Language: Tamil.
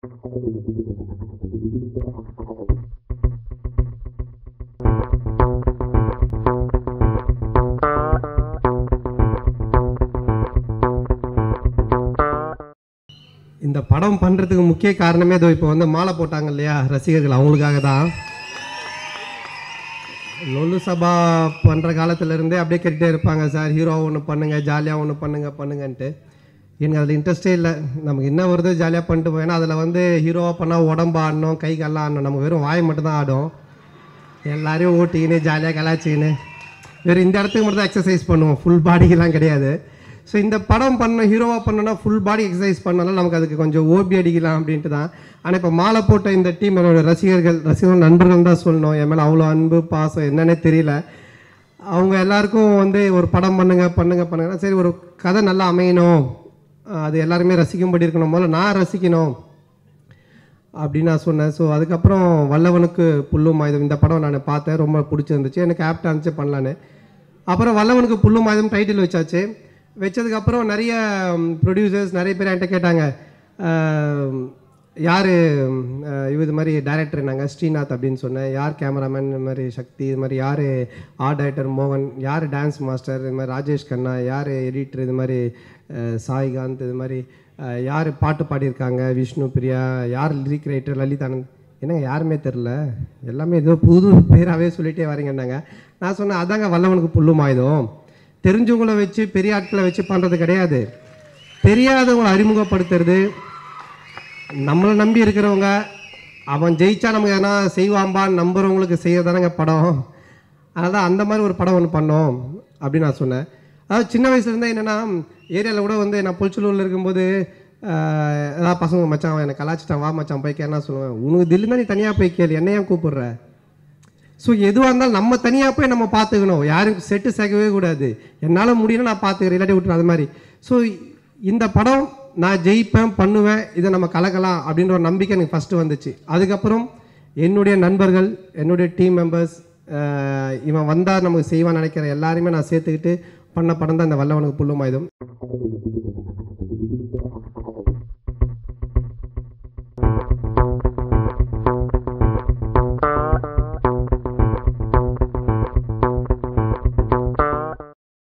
இந்த படம் பண்ணுறதுக்கு முக்கிய காரணமே இதோ இப்போ வந்து மாலை போட்டாங்க இல்லையா ரசிகர்கள் அவங்களுக்காக தான் லொல்லு சபா பண்ணுற காலத்துலேருந்தே அப்படியே கேட்டுகிட்டே இருப்பாங்க சார் ஹீரோ ஒன்று பண்ணுங்க ஜாலியாக ஒன்று பண்ணுங்க பண்ணுங்கன்ட்டு எனக்கு அதில் இன்ட்ரெஸ்டே இல்லை நமக்கு என்ன வருதோ ஜாலியாக பண்ணிட்டு போய் ஏன்னா அதில் வந்து ஹீரோவாக பண்ணால் உடம்பு ஆடணும் கை கால்லாம் ஆடணும் நம்ம வெறும் வாய் மட்டும் தான் ஆடும் எல்லாரையும் ஓட்டிக்கின்னு ஜாலியாக கலாச்சிக்கின்னு வெறும் இந்த இடத்துக்கு மட்டும் தான் எக்ஸசைஸ் பண்ணுவோம் ஃபுல் பாடிக்கெல்லாம் கிடையாது ஸோ இந்த படம் பண்ண ஹீரோவாக பண்ணோன்னா ஃபுல் பாடி எக்ஸசைஸ் பண்ணனால நமக்கு அதுக்கு கொஞ்சம் ஓபி அடிக்கலாம் அப்படின்ட்டு தான் ஆனால் இப்போ மாலை போட்ட இந்த டீம் என்னோட ரசிகர்கள் ரசிகர்கள் நண்பர்கள் தான் சொல்லணும் என் மேலே அவ்வளோ அன்பு பாசம் என்னன்னே தெரியல அவங்க எல்லாருக்கும் வந்து ஒரு படம் பண்ணுங்க பண்ணுங்க பண்ணுங்கன்னா சரி ஒரு கதை நல்லா அமையணும் அஹ் அது எல்லாருமே ரசிக்கும்படி இருக்கணும் முதல்ல நான் ரசிக்கணும் அப்படின்னு நான் சொன்னேன் ஸோ அதுக்கப்புறம் வல்லவனுக்கு புல்லும் ஆயுதம் இந்த படம் நான் பார்த்தேன் ரொம்ப பிடிச்சிருந்துச்சு எனக்கு ஆப்டாக இருந்துச்சு பண்ணலான்னு அப்புறம் வல்லவனுக்கு புல்லும் ஆயுதம் டைட்டில் வச்சாச்சு வச்சதுக்கப்புறம் நிறைய ப்ரொடியூசர்ஸ் நிறைய பேர் என்கிட்ட கேட்டாங்க யார் இவ இது மாதிரி டைரக்டர் நாங்கள் ஸ்ரீநாத் அப்படின்னு சொன்னேன் யார் கேமராமேன் இது மாதிரி சக்தி இது மாதிரி யார் ஆர்ட் டைரக்டர் மோகன் யார் டான்ஸ் மாஸ்டர் இது மாதிரி ராஜேஷ் கண்ணா யார் எடிட்டர் இது மாதிரி அஹ், சாய்காந்த் இது மாதிரி அஹ், யார் பாட்டு பாடியிருக்காங்க விஷ்ணு பிரியா யார் லிரிக் ரைட்டர் லலித் ஆனந்த் என்னங்க யாருமே தெரில எல்லாமே ஏதோ புது பேராகவே சொல்லிட்டே வரீங்கன்னாங்க நான் சொன்னேன் அதாங்க வல்லவனுக்கு புல்லும் ஆயுதம் தெரிஞ்சவங்கள வச்சு பெரிய ஆட்களை வச்சு பண்ணுறது கிடையாது தெரியாதவங்களை அறிமுகப்படுத்துறது நம்மளை நம்பி இருக்கிறவங்க அவன் ஜெயிச்சா நமக்கு எதனா செய்வாம்பான்னு நம்புறவங்களுக்கு செய்யறதானங்க படம் அதனால தான் அந்த மாதிரி ஒரு படம் ஒன்று பண்ணோம் அப்படின்னு நான் சொன்னேன் அதாவது சின்ன வயசுலேருந்தே என்னென்னா ஏரியாவில் கூட வந்து நான் புல்ச்சலூரில் இருக்கும்போது ஆஹ், ஏதாவது பசங்க மச்சான் அவன் என்னை கலாச்சிட்டான் வா மச்சான் போய் கேனா சொல்லுவேன் உனக்கு தில்லு தான் நீ தனியாக போய் கேளு என்ன ஏன் கூப்பிடுற ஸோ எதுவாக இருந்தாலும் நம்ம தனியாக போய் நம்ம பார்த்துக்கணும் யாரும் செட்டு சேர்க்கவே கூடாது என்னால் முடியல நான் பார்த்துக்கிறேன் இல்லாட்டி விட்டுறேன் அது மாதிரி ஸோ இந்த படம் நான் ஜெயிப்பேன் பண்ணுவேன் இதை நம்ம கலக்கலாம் அப்படின்ற ஒரு நம்பிக்கை எனக்கு ஃபஸ்ட்டு வந்துச்சு அதுக்கப்புறம் என்னுடைய நண்பர்கள் என்னுடைய டீம் மெம்பர்ஸ் இவன் வந்தால் நமக்கு செய்வான்னு நினைக்கிற எல்லாரையுமே நான் சேர்த்துக்கிட்டு பண்ண படம் தான் இந்த வல்லவனுக்கு புல்லும் ஆயுதம்